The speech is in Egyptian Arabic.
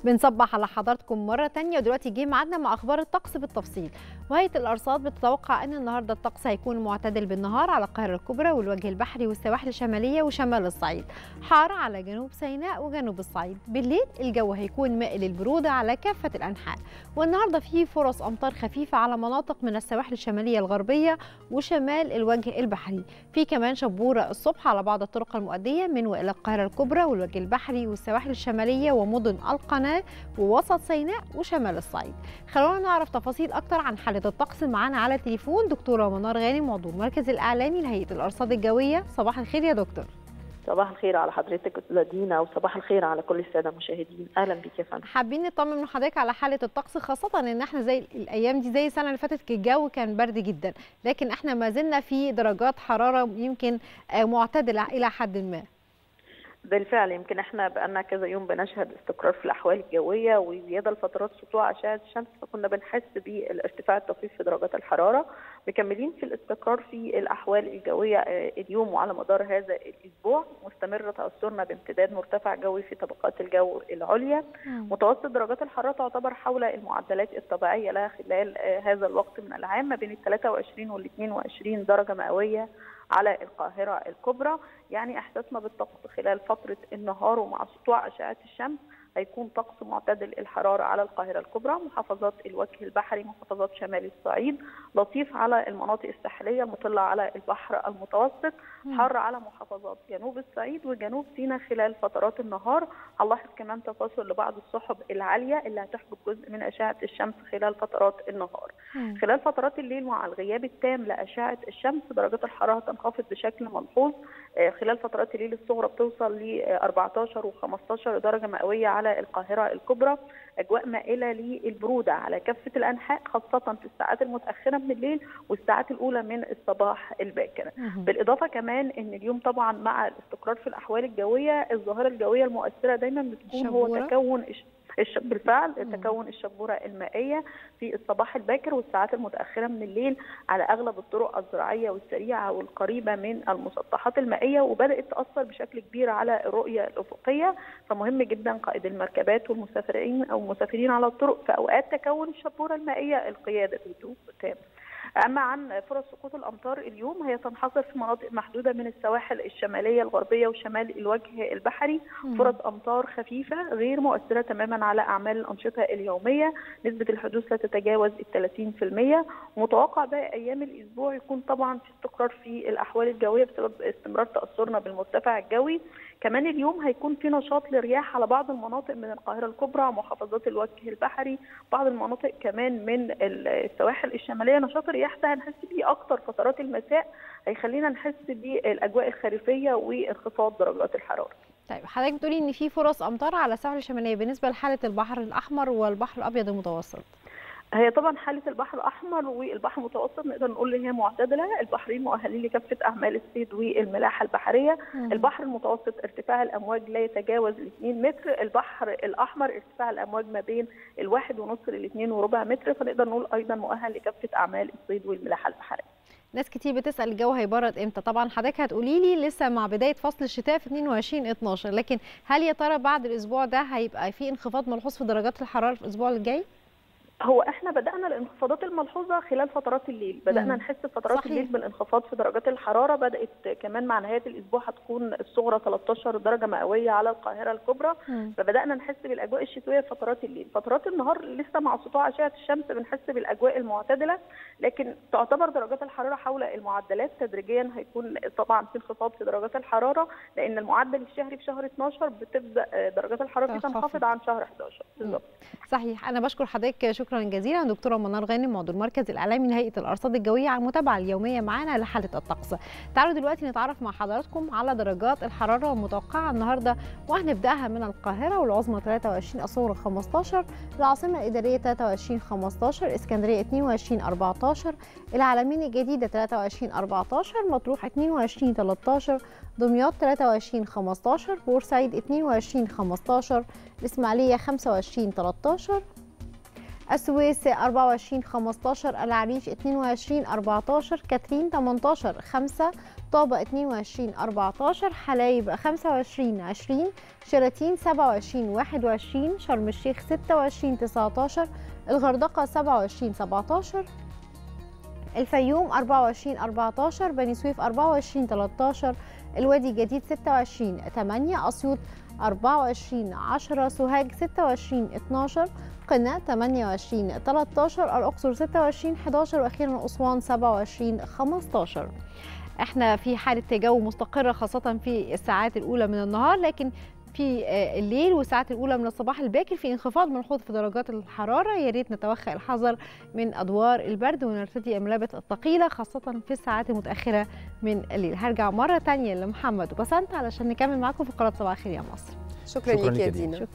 بنصبح على حضراتكم مرة تانية ودلوقتي جه ميعادنا مع أخبار الطقس بالتفصيل وهيئة الأرصاد بتتوقع أن النهاردة الطقس هيكون معتدل بالنهار على القاهرة الكبرى والوجه البحري والسواحل الشمالية وشمال الصعيد حار على جنوب سيناء وجنوب الصعيد بالليل الجو هيكون مائل البرودة على كافة الأنحاء والنهاردة فيه فرص أمطار خفيفة على مناطق من السواحل الشمالية الغربية وشمال الوجه البحري في كمان شبورة الصبح على بعض الطرق المؤدية من وإلى القاهرة الكبرى والوجه البحري والسواحل الشمالية ومدن القناة ووسط سيناء وشمال الصعيد خلونا نعرف تفاصيل أكتر عن حالة الطقس معانا على التليفون دكتورة منار غانم عضو المركز الإعلامي لهيئة الأرصاد الجوية صباح الخير يا دكتور صباح الخير على حضرتك استاذه دينا وصباح الخير على كل الساده المشاهدين اهلا بك يا فندم حابين نطمن من حضرتك على حاله الطقس خاصه ان احنا زي الايام دي زي السنه اللي فاتت الجو كان برد جدا لكن احنا ما زلنا في درجات حراره يمكن معتدله الى حد ما بالفعل يمكن احنا بقالنا كذا يوم بنشهد استقرار في الاحوال الجويه وزياده لفترات سطوع اشعه الشمس فكنا بنحس بالارتفاع الطفيف في درجات الحراره مكملين في الاستقرار في الاحوال الجويه اليوم وعلى مدار هذا الاسبوع مستمر تاثرنا بامتداد مرتفع جوي في طبقات الجو العليا متوسط درجات الحراره تعتبر حول المعدلات الطبيعيه لها خلال هذا الوقت من العام ما بين ال 23 وال 22 درجه مئويه على القاهرة الكبرى يعني إحساسنا بالطقس خلال فترة النهار ومع سطوع أشعة الشمس هيكون طقس معتدل الحرارة على القاهرة الكبرى محافظات الوجه البحري محافظات شمال الصعيد لطيف على المناطق الساحلية المطلة على البحر المتوسط حر على محافظات جنوب الصعيد وجنوب سيناء خلال فترات النهار هنلاحظ كمان تفاصل لبعض السحب العالية اللي هتحجب جزء من أشعة الشمس خلال فترات النهار مم. خلال فترات الليل مع الغياب التام لأشعة الشمس درجات الحرارة تنخفض بشكل ملحوظ خلال فترات الليل الصغرى بتوصل ل 14 و15 درجة مئوية على القاهرة الكبرى أجواء مائلة للبرودة على كافة الأنحاء خاصة في الساعات المتأخرة من الليل والساعات الأولى من الصباح الباكر بالإضافة كمان أن اليوم طبعا مع الاستقرار في الأحوال الجوية الظاهرة الجوية المؤثرة دايما بتكون هو تكون بالفعل تكون الشبوره المائيه في الصباح الباكر والساعات المتاخره من الليل على اغلب الطرق الزراعيه والسريعه والقريبه من المسطحات المائيه وبدات تاثر بشكل كبير على الرؤيه الافقيه فمهم جدا قائد المركبات والمسافرين او المسافرين على الطرق في اوقات تكون الشبوره المائيه القياده بهدوء تام. اما عن فرص سقوط الامطار اليوم هي تنحصر في مناطق محدوده من السواحل الشماليه الغربيه وشمال الوجه البحري فرص امطار خفيفه غير مؤثره تماما على اعمال الانشطه اليوميه نسبه الحدوث لا تتجاوز ال 30% متوقع باقي ايام الاسبوع يكون طبعا في استقرار في الاحوال الجويه بسبب استمرار تاثرنا بالمرتفع الجوي كمان اليوم هيكون في نشاط للرياح على بعض المناطق من القاهره الكبرى محافظات الوجه البحري بعض المناطق كمان من السواحل الشماليه نشاط الرياح ده هنحس بيه اكتر فترات المساء هيخلينا نحس بالاجواء الخريفيه وانخفاض درجات الحراره طيب حضرتك بتقولي ان في فرص امطار على الساحل الشماليه بالنسبه لحاله البحر الاحمر والبحر الابيض المتوسط هي طبعا حاله البحر الاحمر والبحر المتوسط نقدر نقول ان هي معتدله البحرين مؤهلين لكافه اعمال الصيد والملاحه البحريه مم. البحر المتوسط ارتفاع الامواج لا يتجاوز ال 2 متر البحر الاحمر ارتفاع الامواج ما بين الواحد ونص لل 2 وربع متر فنقدر نقول ايضا مؤهل لكافه اعمال الصيد والملاحه البحريه ناس كتير بتسال الجو هيبرد امتى طبعا حضرتك هتقولي لي لسه مع بدايه فصل الشتاء في 22 12 لكن هل يا ترى بعد الاسبوع ده هيبقى في انخفاض ملحوظ في درجات الحراره في الاسبوع الجاي هو احنا بدانا الانخفاضات الملحوظه خلال فترات الليل بدانا مم. نحس فترات صحيح. الليل بالانخفاض في درجات الحراره بدات كمان مع نهايه الاسبوع هتكون الصغرى 13 درجه مئويه على القاهره الكبرى مم. فبدانا نحس بالاجواء الشتويه في فترات الليل فترات النهار لسه مع سطوع اشعه الشمس بنحس بالاجواء المعتدله لكن تعتبر درجات الحراره حول المعدلات تدريجيا هيكون طبعا في انخفاض في درجات الحراره لان المعدل الشهري في شهر 12 بتبدا درجات الحراره فيه تنخفض عن شهر 11 بالظبط صحيح انا بشكر حضرتك شكرا جزيلا دكتوره منار غانم عضو المركز الاعلامي لهيئه الارصاد الجويه على المتابعه اليوميه معانا لحاله الطقس تعالوا دلوقتي نتعرف مع حضراتكم على درجات الحراره المتوقعه النهارده وهنبداها من القاهره والعظمى 23 الصغرى 15 العاصمه الاداريه 23 15 اسكندريه 22 14 العلمين الجديده 23 14 مطروح 22 13 دمياط 23 15 بورسعيد 22 15 الإسماعيلية 25 13 السويس 24 15 العريش 22 14 كاترين 18 5 طابة 22 14 حلايب 25 20 شلاتين 27 21 شرم الشيخ 26 19 الغردقة 27 17 الفيوم 24 14 بني سويف 24 13 الوادي الجديد 26 8 أسيوط 24 10 سوهاج 26 12 قنا 28 13 الأقصر 26 11 وأخيرا أسوان 27 15 احنا في حالة جو مستقرة خاصة في الساعات الأولى من النهار لكن في الليل والساعات الأولى من الصباح الباكر في انخفاض ملحوظ في درجات الحرارة يا ريت نتوخى الحذر من أدوار البرد ونرتدي الملابس الثقيلة خاصة في الساعات المتأخرة من الليل هرجع مرة تانية لمحمد وبسنت علشان نكمل معاكم فقرات صباح الخير يا مصر شكرا, شكرا ليك يا دينا